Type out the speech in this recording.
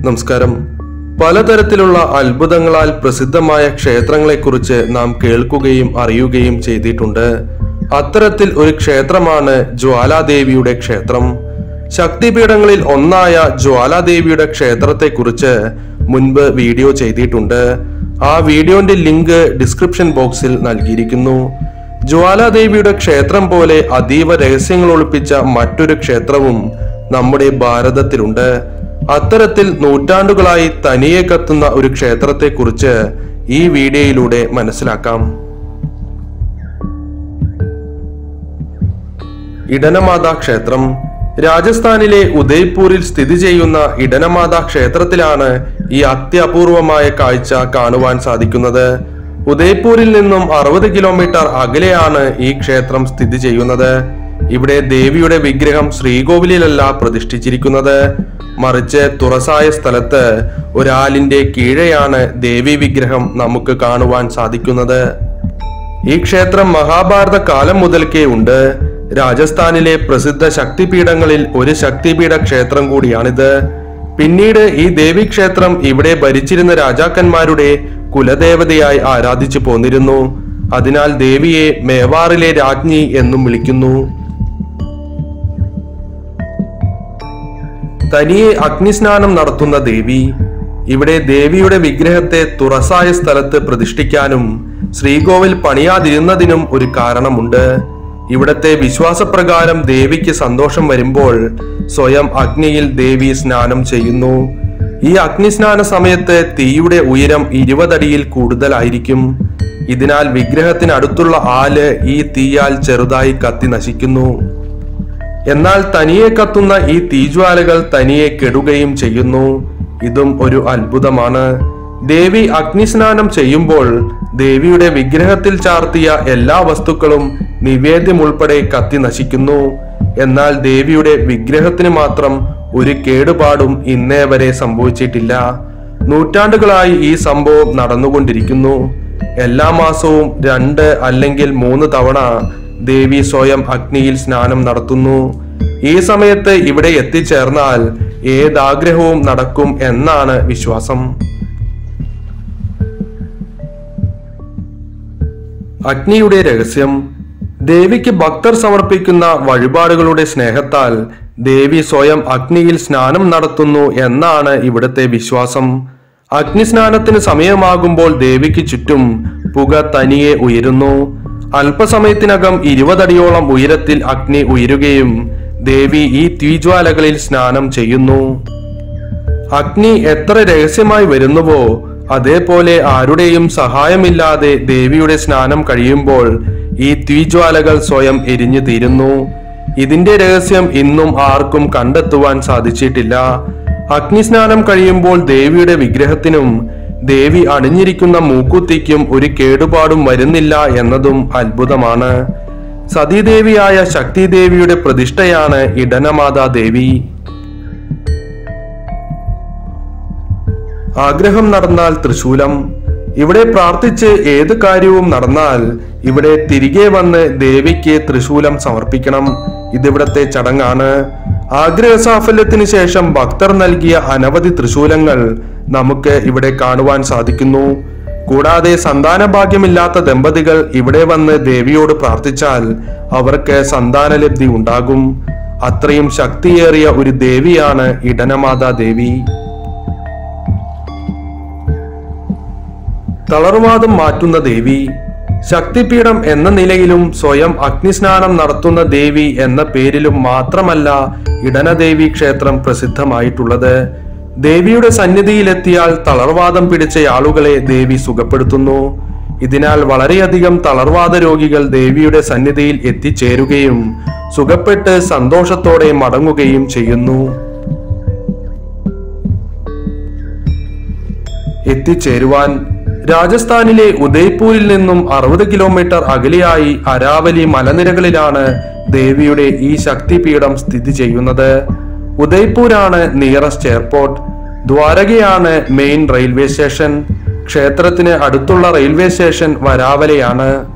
നമസ്കാരം പലതരത്തിലുള്ള അത്ഭുതങ്ങളാൽ പ്രസിദ്ധമായ ക്ഷേത്രങ്ങളെക്കുറിച്ച് നാം കേൾക്കുകയും അറിയുകയും ചെയ്തിട്ടുണ്ട് അത്തരത്തിൽ ഒരു ക്ഷേത്രമാണ് ജ്വാലാദേവിയുടെ ക്ഷേത്രം ശക്തിപീഠങ്ങളിൽ ഒന്നായ ജ്വാലാദേവിയുടെ ക്ഷേത്രത്തെക്കുറിച്ച് മുൻപ് വീഡിയോ ചെയ്തിട്ടുണ്ട് ആ വീഡിയോന്റെ ലിങ്ക് ഡിസ്ക്രിപ്ഷൻ ബോക്സിൽ നൽകിയിരിക്കുന്നു ജ്വാലാദേവിയുടെ ക്ഷേത്രം പോലെ അതീവ രഹസ്യങ്ങൾ ഒളിപ്പിച്ച മറ്റൊരു ക്ഷേത്രവും നമ്മുടെ ഭാരതത്തിലുണ്ട് അത്തരത്തിൽ നൂറ്റാണ്ടുകളായി തനിയെ കത്തുന്ന ഒരു ക്ഷേത്രത്തെക്കുറിച്ച് ഈ വീഡിയോയിലൂടെ മനസ്സിലാക്കാം ഇടനമാതാ ക്ഷേത്രം രാജസ്ഥാനിലെ ഉദയ്പൂരിൽ സ്ഥിതി ചെയ്യുന്ന ഇടനമാതാ ക്ഷേത്രത്തിലാണ് ഈ അത്യപൂർവമായ കാഴ്ച കാണുവാൻ സാധിക്കുന്നത് ഉദയ്പൂരിൽ നിന്നും അറുപത് കിലോമീറ്റർ അകലെയാണ് ഈ ക്ഷേത്രം സ്ഥിതി ചെയ്യുന്നത് ഇവിടെ ദേവിയുടെ വിഗ്രഹം ശ്രീകോവിലിലല്ല പ്രതിഷ്ഠിച്ചിരിക്കുന്നത് മറിച്ച് തുറസായ സ്ഥലത്ത് ഒരാലിന്റെ കീഴെയാണ് ദേവി വിഗ്രഹം നമുക്ക് കാണുവാൻ സാധിക്കുന്നത് ഈ ക്ഷേത്രം മഹാഭാരത കാലം മുതൽക്കേ ഉണ്ട് രാജസ്ഥാനിലെ പ്രസിദ്ധ ശക്തിപീഠങ്ങളിൽ ഒരു ശക്തിപീഠ ക്ഷേത്രം കൂടിയാണിത് പിന്നീട് ഈ ദേവീക്ഷേത്രം ഇവിടെ ഭരിച്ചിരുന്ന രാജാക്കന്മാരുടെ കുലദേവതയായി ആരാധിച്ചു പോന്നിരുന്നു അതിനാൽ ദേവിയെ മേവാറിലെ രാജ്ഞി എന്നും വിളിക്കുന്നു തനിയെ അഗ്നിസ്നാനം നടത്തുന്ന ദേവി ഇവിടെ ദേവിയുടെ വിഗ്രഹത്തെ തുറസായ സ്ഥലത്ത് പ്രതിഷ്ഠിക്കാനും ശ്രീകോവിൽ പണിയാതിരുന്നതിനും ഒരു കാരണമുണ്ട് ഇവിടത്തെ വിശ്വാസപ്രകാരം ദേവിക്ക് സന്തോഷം വരുമ്പോൾ സ്വയം അഗ്നിയിൽ ദേവി സ്നാനം ചെയ്യുന്നു ഈ അഗ്നിസ്നാന സമയത്ത് തീയുടെ ഉയരം ഇരുപതടിയിൽ കൂടുതലായിരിക്കും ഇതിനാൽ വിഗ്രഹത്തിനടുത്തുള്ള ആല് ഈ തീയാൽ ചെറുതായി കത്തി നശിക്കുന്നു എന്നാൽ തനിയെ കത്തുന്ന ഈ തീജ്വാലകൾ തനിയെ കെടുകയും ചെയ്യുന്നു ഇതും ഒരു അത്ഭുതമാണ് ദേവി അഗ്നിസ്നാനം ചെയ്യുമ്പോൾ ദേവിയുടെ വിഗ്രഹത്തിൽ ചാർത്തിയ എല്ലാ വസ്തുക്കളും നിവേദ്യം ഉൾപ്പെടെ കത്തി നശിക്കുന്നു എന്നാൽ ദേവിയുടെ വിഗ്രഹത്തിന് മാത്രം ഒരു കേടുപാടും ഇന്നേ വരെ സംഭവിച്ചിട്ടില്ല നൂറ്റാണ്ടുകളായി ഈ സംഭവം നടന്നുകൊണ്ടിരിക്കുന്നു എല്ലാ മാസവും രണ്ട് അല്ലെങ്കിൽ മൂന്ന് തവണ ദേവി സ്വയം അഗ്നിയിൽ സ്നാനം നടത്തുന്നു ഈ സമയത്ത് ഇവിടെ എത്തിച്ചേർന്നാൽ ഏതാഗ്രഹവും നടക്കും എന്നാണ് വിശ്വാസം അഗ്നിയുടെ രഹസ്യം ദേവിക്ക് ഭക്തർ സമർപ്പിക്കുന്ന വഴിപാടുകളുടെ സ്നേഹത്താൽ ദേവി സ്വയം അഗ്നിയിൽ സ്നാനം നടത്തുന്നു എന്നാണ് ഇവിടുത്തെ വിശ്വാസം അഗ്നിസ്നാനത്തിന് സമയമാകുമ്പോൾ ദേവിക്ക് ചുറ്റും പുക തനിയെ ഉയരുന്നു അല്പസമയത്തിനകം ഇരുപതടിയോളം ഉയരത്തിൽ അഗ്നി ഉയരുകയും ദേവി ഈ തീജ്വാലകളിൽ സ്നാനം ചെയ്യുന്നു അഗ്നി എത്ര രഹസ്യമായി വരുന്നുവോ അതേപോലെ ആരുടെയും സഹായമില്ലാതെ ദേവിയുടെ സ്നാനം കഴിയുമ്പോൾ ഈ തീജ്വാലകൾ സ്വയം എരിഞ്ഞു തീരുന്നു ഇതിന്റെ രഹസ്യം ഇന്നും ആർക്കും കണ്ടെത്തുവാൻ സാധിച്ചിട്ടില്ല അഗ്നിസ്നാനം കഴിയുമ്പോൾ ദേവിയുടെ വിഗ്രഹത്തിനും ദേവി അണിഞ്ഞിരിക്കുന്ന മൂക്കുത്തിക്കും ഒരു കേടുപാടും വരുന്നില്ല എന്നതും അത്ഭുതമാണ് സതീദേവിയായ ശക്തിദേവിയുടെ പ്രതിഷ്ഠയാണ് ഇടനമാതാ ദേവി ആഗ്രഹം നടന്നാൽ തൃശൂലം ഇവിടെ പ്രാർത്ഥിച്ച് ഏത് കാര്യവും നടന്നാൽ ഇവിടെ തിരികെ വന്ന് ദേവിക്ക് തൃശൂലം സമർപ്പിക്കണം ഇതിവിടത്തെ ചടങ്ങാണ് ആഗ്രഹ സാഫല്യത്തിന് ശേഷം ഭക്തർ നൽകിയ അനവധി തൃശൂലങ്ങൾ നമുക്ക് ഇവിടെ കാണുവാൻ സാധിക്കുന്നു കൂടാതെ സന്താന ഭാഗ്യമില്ലാത്ത ദമ്പതികൾ ഇവിടെ വന്ന് ദേവിയോട് പ്രാർത്ഥിച്ചാൽ അവർക്ക് സന്താനലബ്ധി ഉണ്ടാകും അത്രയും ശക്തിയേറിയ ഒരു ദേവിയാണ് ഇടനമാതാ ദേവി തളർവാദം മാറ്റുന്ന ദേവി ശക്തിപീഠം എന്ന നിലയിലും സ്വയം അഗ്നിസ്നാനം നടത്തുന്ന ദേവി എന്ന പേരിലും മാത്രമല്ല ഇടനദേവി ക്ഷേത്രം പ്രസിദ്ധമായിട്ടുള്ളത് ദേവിയുടെ സന്നിധിയിലെത്തിയാൽ തളർവാദം പിടിച്ച ആളുകളെ ദേവി സുഖപ്പെടുത്തുന്നു ഇതിനാൽ വളരെയധികം തളർവാദ രോഗികൾ ദേവിയുടെ സന്നിധിയിൽ എത്തിച്ചേരുകയും സുഖപ്പെട്ട് സന്തോഷത്തോടെ മടങ്ങുകയും ചെയ്യുന്നു എത്തിച്ചേരുവാൻ രാജസ്ഥാനിലെ ഉദയ്പൂരിൽ നിന്നും അറുപത് കിലോമീറ്റർ അകലെയായി അരാവലി മലനിരകളിലാണ് ദേവിയുടെ ഈ ശക്തിപീഠം സ്ഥിതി ചെയ്യുന്നത് ഉദയ്പൂരാണ് നിയറസ്റ്റ് എയർപോർട്ട് ദ്വാരകയാണ് മെയിൻ റെയിൽവേ സ്റ്റേഷൻ ക്ഷേത്രത്തിന് അടുത്തുള്ള റെയിൽവേ സ്റ്റേഷൻ വരാവലയാണ്